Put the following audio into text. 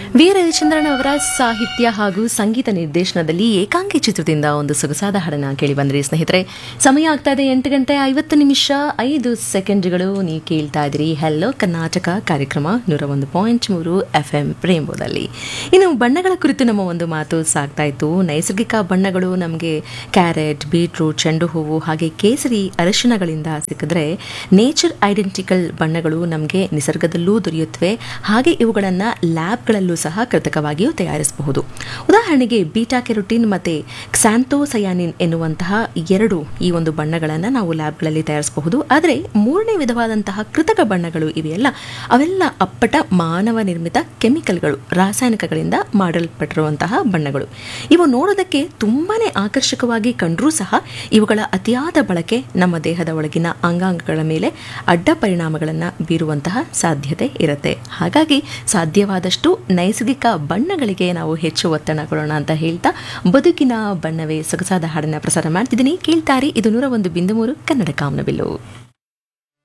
V Ravichandran ಅವರ ಸಾಹಿತ್ಯ ಹಾಗೂ ಸಂಗೀತ ನಿರ್ದೇಶನದಲ್ಲಿ ಏಕಾಂಗಿ ಚಿತ್ರದಿಂದ ಒಂದು ಸೊಗಸಾದ ಹಾಡನ್ನ ಕೇಳಿ ಬಂದ್ರಿ ಸ್ನೇಹಿತರೆ ಸಮಯ ಆಗ್ತಾ ಇದೆ ಎಂಟು ಗಂಟೆ ಐವತ್ತು ನಿಮಿಷ ಐದು ಸೆಕೆಂಡ್ಗಳು ನೀವು ಕೇಳ್ತಾ ಇದ್ದೀರಿ ಹೆಲ್ಲೋ ಕರ್ನಾಟಕ ಕಾರ್ಯಕ್ರಮ ನೂರ ಒಂದು ಪಾಯಿಂಟ್ ಮೂರು ಎಫ್ ಎಂ ಪ್ರೇಮದಲ್ಲಿ ಇನ್ನು ಬಣ್ಣಗಳ ಕುರಿತು ನಮ್ಮ ಒಂದು ಮಾತು ಸಾಗ್ತಾ ಇತ್ತು ನೈಸರ್ಗಿಕ ಬಣ್ಣಗಳು ನಮಗೆ ಕ್ಯಾರೆಟ್ ಬೀಟ್ರೂಟ್ ಚೆಂಡು ಹೂವು ಹಾಗೆ ಕೇಸರಿ ಅರಿಶಿಣಗಳಿಂದ ಸಿಕ್ಕಿದ್ರೆ ನೇಚರ್ ಐಡೆಂಟಿಕಲ್ ಬಣ್ಣಗಳು ನಮಗೆ ನಿಸರ್ಗದಲ್ಲೂ ದೊರೆಯುತ್ತವೆ ಹಾಗೆ ಇವುಗಳನ್ನು ಲ್ಯಾಬ್ಗಳಲ್ಲೂ ಸಹ ಕೃತಕವಾಗಿಯೂ ತಯಾರಿಸಬಹುದು ಉದಾಹರಣೆಗೆ ಬೀಟಾ ಕೆರೋಟಿನ್ ಮತ್ತು ಕ್ಸಾಂಥೋಸಯಾನಿನ್ ಎನ್ನುವಂತಹ ಎರಡು ಈ ಒಂದು ಬಣ್ಣಗಳನ್ನು ನಾವು ಲ್ಯಾಬ್ಗಳಲ್ಲಿ ತಯಾರಿಸಬಹುದು ಆದರೆ ಮೂರನೇ ವಿಧವಾದಂತಹ ಕೃತಕ ಬಣ್ಣಗಳು ಇವೆಯಲ್ಲ ಅವೆಲ್ಲ ಅಪ್ಪಟ ಮಾನವ ನಿರ್ಮಿತ ಕೆಮಿಕಲ್ಗಳು ರಾಸಾಯನಿಕಗಳಿಂದ ಮಾಡಲ್ಪಟ್ಟಿರುವಂತಹ ಬಣ್ಣಗಳು ಇವು ನೋಡೋದಕ್ಕೆ ತುಂಬಾನೇ ಆಕರ್ಷಕವಾಗಿ ಕಂಡರೂ ಸಹ ಇವುಗಳ ಅತಿಯಾದ ಬಳಕೆ ನಮ್ಮ ದೇಹದ ಒಳಗಿನ ಅಂಗಾಂಗಗಳ ಮೇಲೆ ಅಡ್ಡ ಪರಿಣಾಮಗಳನ್ನು ಬೀರುವಂತಹ ಸಾಧ್ಯತೆ ಇರುತ್ತೆ ಹಾಗಾಗಿ ಸಾಧ್ಯವಾದಷ್ಟು ನೈಸರ್ಗಿಕ ಬಣ್ಣಗಳಿಗೆ ನಾವು ಹೆಚ್ಚು ಒತ್ತಡ ಕೊಡೋಣ ಅಂತ ಹೇಳ್ತಾ ಬದುಕಿನ ಬಣ್ಣವೇ ಸೊಗಸಾದ ಹಾಡನ್ನ ಪ್ರಸಾರ ಮಾಡ್ತಿದ್ದೀನಿ ಕೇಳ್ತಾರೆ ಇದು ನೂರ ಒಂದು ಬಿಂದು ಮೂರು ಕನ್ನಡ ಕಾಮನಬಿಲ್ಲು